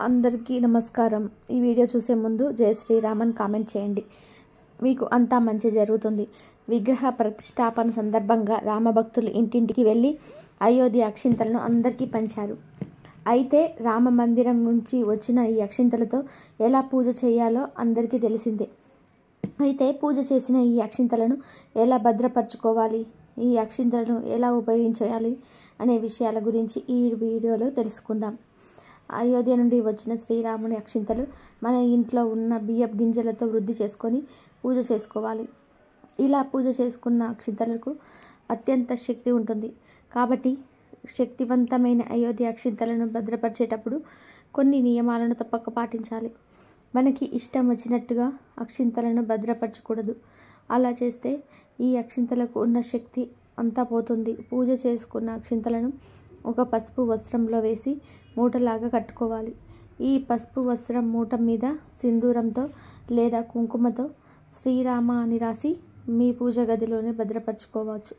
అందరికీ నమస్కారం ఈ వీడియో చూసే ముందు జై శ్రీరామన్ కామెంట్ చేయండి మీకు అంతా మంచి జరుగుతుంది విగ్రహ ప్రతిష్టాపన సందర్భంగా రామభక్తులు ఇంటింటికి వెళ్ళి అయోధ్య అక్షింతలను అందరికీ పంచారు అయితే రామ మందిరం నుంచి వచ్చిన ఈ అక్షింతలతో ఎలా పూజ చేయాలో అందరికీ తెలిసిందే అయితే పూజ చేసిన ఈ అక్షింతలను ఎలా భద్రపరచుకోవాలి ఈ అక్షింతలను ఎలా ఉపయోగించాలి అనే విషయాల గురించి ఈ వీడియోలో తెలుసుకుందాం అయోధ్య నుండి వచ్చిన శ్రీరాముని అక్షింతలు మన ఇంట్లో ఉన్న బియ్యపు గింజలతో వృద్ధి చేసుకొని పూజ చేసుకోవాలి ఇలా పూజ చేసుకున్న అక్షింతలకు అత్యంత శక్తి ఉంటుంది కాబట్టి శక్తివంతమైన అయోధ్య అక్షింతలను భద్రపరిచేటప్పుడు కొన్ని నియమాలను తప్పక పాటించాలి మనకి ఇష్టం వచ్చినట్టుగా అక్షింతలను భద్రపరచకూడదు అలా చేస్తే ఈ అక్షింతలకు ఉన్న శక్తి అంతా పోతుంది పూజ చేసుకున్న అక్షింతలను ఒక పసుపు వస్త్రంలో వేసి మూటలాగా కట్టుకోవాలి ఈ పసుపు వస్త్రం మూట మీద సింధూరంతో లేదా కుంకుమతో శ్రీరామ అని రాసి మీ పూజ గదిలోనే భద్రపరచుకోవచ్చు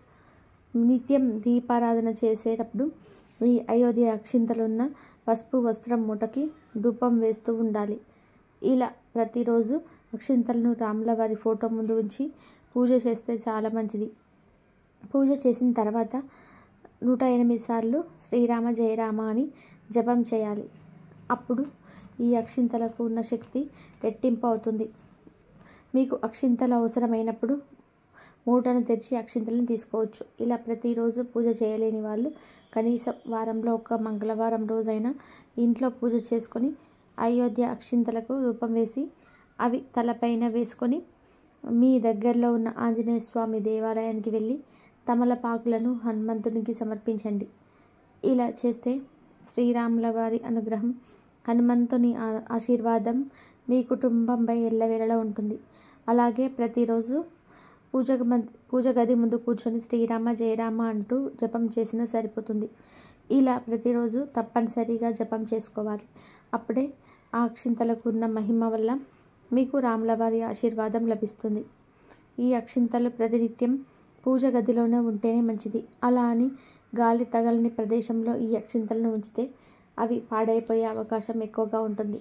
నిత్యం దీపారాధన చేసేటప్పుడు ఈ అయోధ్య అక్షింతలున్న పసుపు వస్త్రం మూటకి ధూపం వేస్తూ ఉండాలి ఇలా ప్రతిరోజు అక్షింతలను రాముల వారి ఫోటో ముందు ఉంచి పూజ చేస్తే చాలా మంచిది పూజ చేసిన తర్వాత నూట ఎనిమిది సార్లు శ్రీరామ జయరామ అని జపం చేయాలి అప్పుడు ఈ అక్షింతలకు ఉన్న శక్తి రెట్టింపు అవుతుంది మీకు అక్షింతలు అవసరమైనప్పుడు మూటను తెరిచి అక్షింతలను తీసుకోవచ్చు ఇలా ప్రతిరోజు పూజ చేయలేని వాళ్ళు కనీసం వారంలో ఒక మంగళవారం రోజైనా ఇంట్లో పూజ చేసుకొని అయోధ్య అక్షింతలకు రూపం వేసి అవి తలపైన వేసుకొని మీ దగ్గరలో ఉన్న ఆంజనేయ స్వామి దేవాలయానికి వెళ్ళి తమలపాకులను హనుమంతునికి సమర్పించండి ఇలా చేస్తే శ్రీరాముల వారి అనుగ్రహం హనుమంతుని ఆ- ఆశీర్వాదం మీ కుటుంబంపై ఎల్లవేళలా ఉంటుంది అలాగే ప్రతిరోజు పూజ మధ్య పూజ గది ముందు కూర్చొని శ్రీరామ జయరామ అంటూ జపం చేసినా సరిపోతుంది ఇలా ప్రతిరోజు తప్పనిసరిగా జపం చేసుకోవాలి అప్పుడే ఆ అక్షింతలకు ఉన్న మహిమ వల్ల మీకు రాముల వారి ఆశీర్వాదం లభిస్తుంది ఈ అక్షింతలు ప్రతినిత్యం పూజ గదిలోనే ఉంటేనే మంచిది అలా అని గాలి తగలని ప్రదేశంలో ఈ అక్షింతలను ఉంచితే అవి పాడైపోయే అవకాశం ఎక్కువగా ఉంటుంది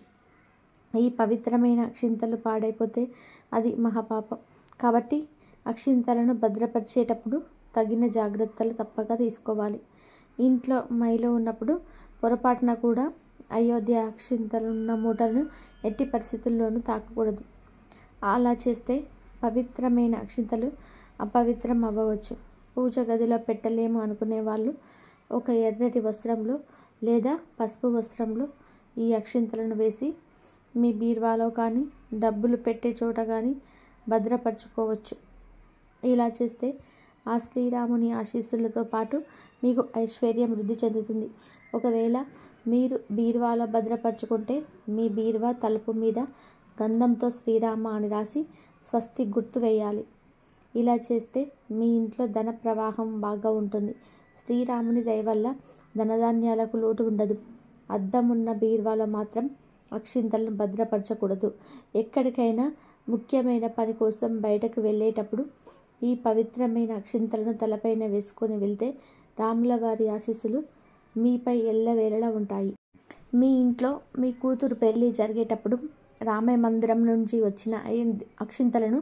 ఈ పవిత్రమైన అక్షింతలు పాడైపోతే అది మహాపాపం కాబట్టి అక్షింతలను భద్రపరిచేటప్పుడు తగిన జాగ్రత్తలు తప్పక తీసుకోవాలి ఇంట్లో మైలో ఉన్నప్పుడు పొరపాటున కూడా అయోధ్య అక్షింతలున్న మూటలను ఎట్టి పరిస్థితుల్లోనూ తాకకూడదు అలా చేస్తే పవిత్రమైన అక్షింతలు అపవిత్రం అవ్వవచ్చు పూజ గదిలో పెట్టలేము అనుకునే వాళ్ళు ఒక ఎర్రటి వస్త్రంలో లేదా పసుపు వస్త్రంలో ఈ అక్షింతలను వేసి మీ బీర్వాలో కానీ డబ్బులు పెట్టే చోట కానీ భద్రపరచుకోవచ్చు ఇలా చేస్తే ఆ శ్రీరాముని ఆశీస్సులతో పాటు మీకు ఐశ్వర్యం వృద్ధి చెందుతుంది ఒకవేళ మీరు బీరువాలో భద్రపరచుకుంటే మీ బీరువా తలుపు మీద గంధంతో శ్రీరామ అని రాసి స్వస్తి గుర్తు వేయాలి ఇలా చేస్తే మీ ఇంట్లో ధన ప్రవాహం బాగా ఉంటుంది శ్రీరాముని దయ వల్ల ధనధాన్యాలకు లోటు ఉండదు అద్దం ఉన్న బీరువాలో మాత్రం అక్షింతలను భద్రపరచకూడదు ఎక్కడికైనా ముఖ్యమైన పని కోసం బయటకు వెళ్ళేటప్పుడు ఈ పవిత్రమైన అక్షింతలను తలపైన వేసుకొని వెళ్తే రాముల వారి ఆశీస్సులు మీపై ఎల్లవేళలా ఉంటాయి మీ ఇంట్లో మీ కూతురు పెళ్ళి జరిగేటప్పుడు రామయ్య మందిరం నుంచి వచ్చిన ఐ- అక్షింతలను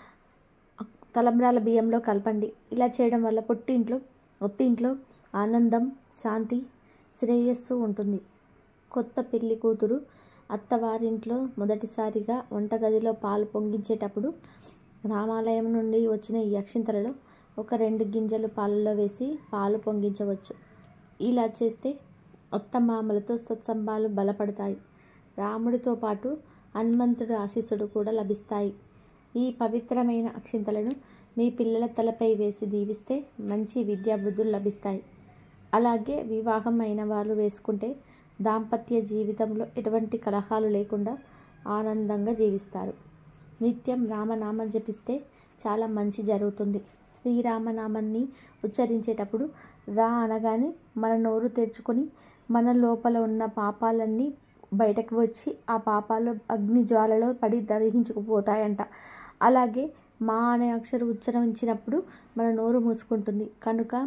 తలంబ్రాల బియ్యంలో కలపండి ఇలా చేయడం వల్ల పుట్టింట్లో ఒత్తింట్లో ఆనందం శాంతి శ్రేయస్సు ఉంటుంది కొత్త పెళ్లి కూతురు అత్తవారింట్లో మొదటిసారిగా వంటగదిలో పాలు పొంగించేటప్పుడు రామాలయం నుండి వచ్చిన ఈ అక్షింతలలో ఒక రెండు గింజలు పాలలో వేసి పాలు పొంగించవచ్చు ఇలా చేస్తే అత్తమామలతో సత్సంబాలు బలపడతాయి రాముడితో పాటు హనుమంతుడి ఆశీస్సుడు కూడా లభిస్తాయి ఈ పవిత్రమైన అక్షింతలను మీ పిల్లల తలపై వేసి దీవిస్తే మంచి విద్యా బుద్ధులు లభిస్తాయి అలాగే వివాహం అయిన వాళ్ళు వేసుకుంటే దాంపత్య జీవితంలో ఎటువంటి కలహాలు లేకుండా ఆనందంగా జీవిస్తారు నిత్యం రామనామం జపిస్తే చాలా మంచి జరుగుతుంది శ్రీరామనామాన్ని ఉచ్చరించేటప్పుడు రా అనగానే మన నోరు తెరుచుకొని మన లోపల ఉన్న పాపాలన్నీ బయటకు వచ్చి ఆ పాపాలు అగ్ని జ్వాలలో పడి దహించుకుపోతాయంట అలాగే మా అనే అక్షరం ఉచ్చరించినప్పుడు మన నోరు మూసుకుంటుంది కనుక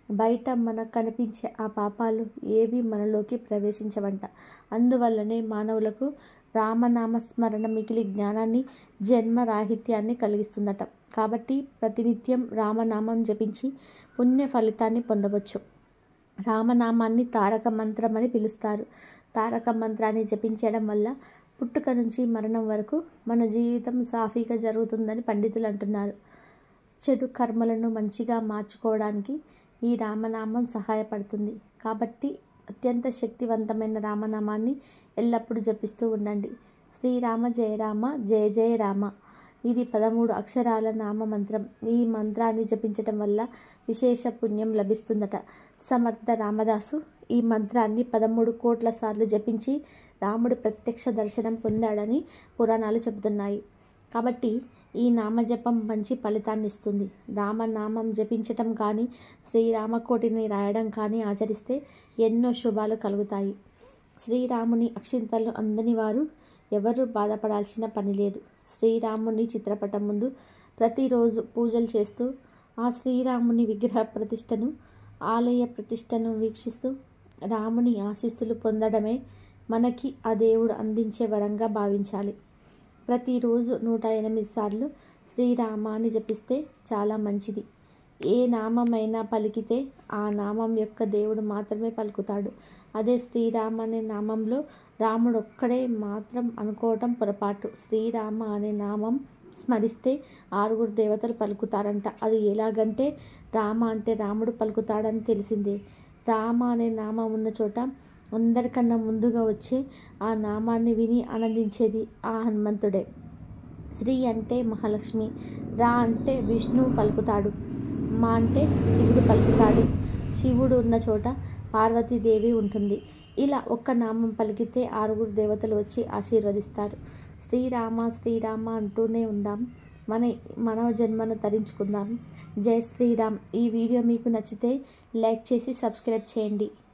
బయట మనకు కనిపించే ఆ పాపాలు ఏవి మనలోకి ప్రవేశించవంట అందువల్లనే మానవులకు రామనామస్మరణ మిగిలి జ్ఞానాన్ని జన్మరాహిత్యాన్ని కలిగిస్తుందట కాబట్టి ప్రతినిత్యం రామనామం జపించి పుణ్య ఫలితాన్ని పొందవచ్చు రామనామాన్ని తారక మంత్రం అని పిలుస్తారు తారక మంత్రాన్ని జపించడం వల్ల పుట్టుక నుంచి మరణం వరకు మన జీవితం సాఫీగా జరుగుతుందని పండితులు అంటున్నారు చెడు కర్మలను మంచిగా మార్చుకోవడానికి ఈ రామనామం సహాయపడుతుంది కాబట్టి అత్యంత శక్తివంతమైన రామనామాన్ని ఎల్లప్పుడూ జపిస్తూ ఉండండి శ్రీరామ జయ రామ జయ జయ రామ ఇది పదమూడు అక్షరాల నామ మంత్రం ఈ మంత్రాన్ని జపించటం వల్ల విశేష పుణ్యం లభిస్తుందట సమర్థ రామదాసు ఈ మంత్రాన్ని పదమూడు కోట్ల సార్లు జపించి రాముడి ప్రత్యక్ష దర్శనం పొందాడని పురాణాలు చెబుతున్నాయి కాబట్టి ఈ నామజపం మంచి ఫలితాన్ని ఇస్తుంది రామనామం జపించటం కానీ శ్రీరామకోటిని రాయడం కానీ ఆచరిస్తే ఎన్నో శుభాలు కలుగుతాయి శ్రీరాముని అక్షింతలు అందని వారు ఎవరు బాధపడాల్సిన పని లేదు శ్రీరాముని చిత్రపటం ముందు ప్రతిరోజు పూజలు చేస్తూ ఆ శ్రీరాముని విగ్రహ ప్రతిష్టను ఆలయ ప్రతిష్టను వీక్షిస్తూ రాముని ఆశీస్సులు పొందడమే మనకి ఆ దేవుడు అందించే వరంగా భావించాలి ప్రతిరోజు నూట ఎనిమిది సార్లు శ్రీరామ అని జపిస్తే చాలా మంచిది ఏ నామమైనా పలికితే ఆ నామం యొక్క దేవుడు మాత్రమే పలుకుతాడు అదే శ్రీరామ అనే నామంలో రాముడు ఒక్కడే మాత్రం అనుకోవటం పొరపాటు శ్రీరామ అనే నామం స్మరిస్తే ఆరుగురు దేవతలు పలుకుతారంట అది ఎలాగంటే రామ అంటే రాముడు పలుకుతాడని తెలిసిందే రామ అనే నామం ఉన్న చోట అందరికన్నా ముందుగా వచ్చే ఆ నామాన్ని విని ఆనందించేది ఆ హనుమంతుడే శ్రీ అంటే మహాలక్ష్మి రా అంటే విష్ణువు పలుకుతాడు మా అంటే శివుడు పలుకుతాడు శివుడు ఉన్న చోట పార్వతీదేవి ఉంటుంది ఇలా ఒక్క నామం పలికితే ఆరుగురు దేవతలు వచ్చి ఆశీర్వదిస్తారు శ్రీరామ శ్రీరామ అంటూనే ఉందాం మన మానవ జన్మను తరించుకుందాం జై శ్రీరామ్ ఈ వీడియో మీకు నచ్చితే లైక్ చేసి సబ్స్క్రైబ్ చేయండి